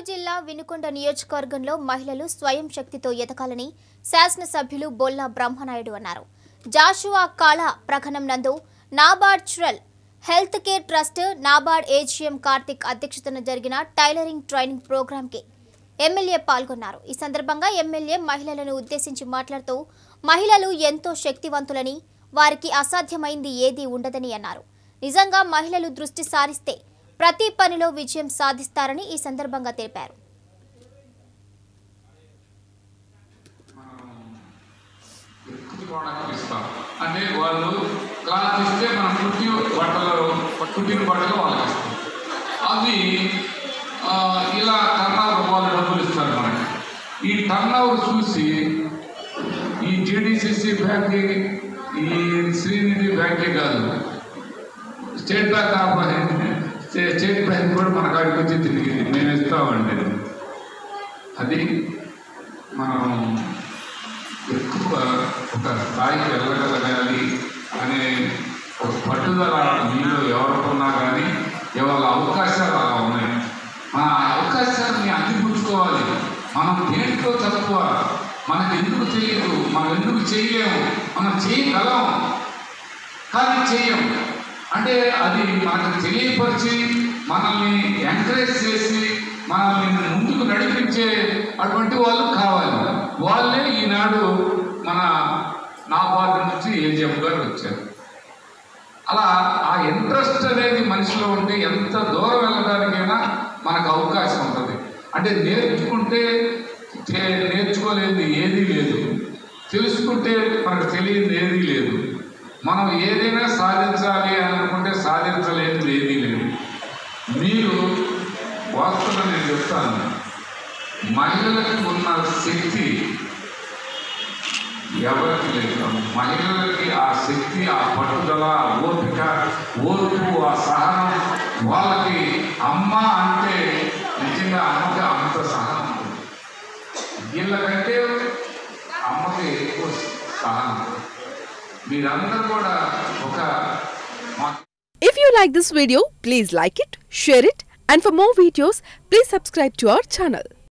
జిల్లా వినుకొండ నియోజకవర్గంలో మహిళలు స్వయం శక్తితో ఎదగాలని శాసనసభ్యులు బొల్లా బ్రహ్మనాయుడు అన్నారు జాషువా కాళ ప్రకటనం నందు NABARD rural health care trust NABARD AGM Karthik అధ్యక్షతన జరిగిన టైలరింగ్ ట్రైనింగ్ ప్రోగ్రాంకి ఎమ్మెల్యే పాల్గొన్నారు ఈ సందర్భంగా ఎమ్మెల్యే మహిళలను ఉద్దేశించి మాట్లాడుతూ మహిళలు ఎంతో శక్తివంతులని వారికి అసాధ్యమైంది ఏదీ ఉండదని అన్నారు నిజంగా మహిళలు దృష్టి సారిస్తే ప్రతి పనిలో విజయం సాధిస్తారని ఈ సందర్భంగా తెలిపారు కుట్టుకోవడానికి ఇస్తాం అంటే వాళ్ళు క్లాత్ ఇస్తే మనం కుట్టి బట్టలు కుట్టిన బట్టలు వాళ్ళకి ఇస్తాం అది ఆ, ఇలా టర్న్ ఓవర్ వాళ్ళు డబ్బులు ఇస్తారు మనకి ఈ టర్న్ ఓవర్ చూసి ఈ జీడిసిసి బ్యాంకింగ్ ఈ శ్రీనిధి బ్యాంకింగ్ కాదు స్టేట్ బ్యాంక్ ఆఫ్ స్టే- స్టేట్ బ్యాంక్ కూడా మన కాడికి వచ్చి తిరిగింది మేము ఇస్తామండి అది మనం ఎక్కువ ఒక స్థాయికి వెళ్ళగలగాలి అనే ఒక పట్టుదల మీలో ఎవరుకున్నా కానీ ఇవాళ అవకాశాలు అలా ఉన్నాయి మన అవకాశాలని అందిపుచ్చుకోవాలి మనం దేంట్లో తక్కువ మనకు ఎందుకు తెలియదు మనం ఎందుకు చేయలేము మనం చేయగలం కానీ చెయ్యం అంటే అది మనకు తెలియపరిచి మనల్ని ఎంకరేజ్ చేసి మనల్ని ముందుకు నడిపించే అటువంటి వాళ్ళు కావాలి వాళ్ళే ఈనాడు మన నాబార్డు నుంచి ఏజిఎం గారు వచ్చారు అలా ఆ ఇంట్రెస్ట్ అనేది మనిషిలో ఉంటే ఎంత దూరం వెళ్ళడానికైనా మనకు అవకాశం ఉంటుంది అంటే నేర్చుకుంటే తే- నేర్చుకోలేనిది ఏదీ లేదు తెలుసుకుంటే మనకు తెలియనిది ఏదీ లేదు మనం ఏదైనా సాధించాలి అని అనుకుంటే సాధించలేనిది ఏదీ లేదు మీరు వాస్తవం నేను చెప్తాను మహిళలకు ఉన్న శక్తి ఎవరికి లేదు మహిళలకి ఆ శక్తి ఆ పట్టుదల ఆ ఓపిక ఓర్పు ఆ సహనం వాళ్ళకి అమ్మ అంటే నిజంగా అమ్మకి అంత సహనం ఉంటుంది వీళ్ళకంటే అమ్మకి ఎక్కువ సహనం ఉంటుంది. మీరందరూ కూడా ఒక మా If you like this video, please like it, share it, and for more videos, please subscribe to our channel.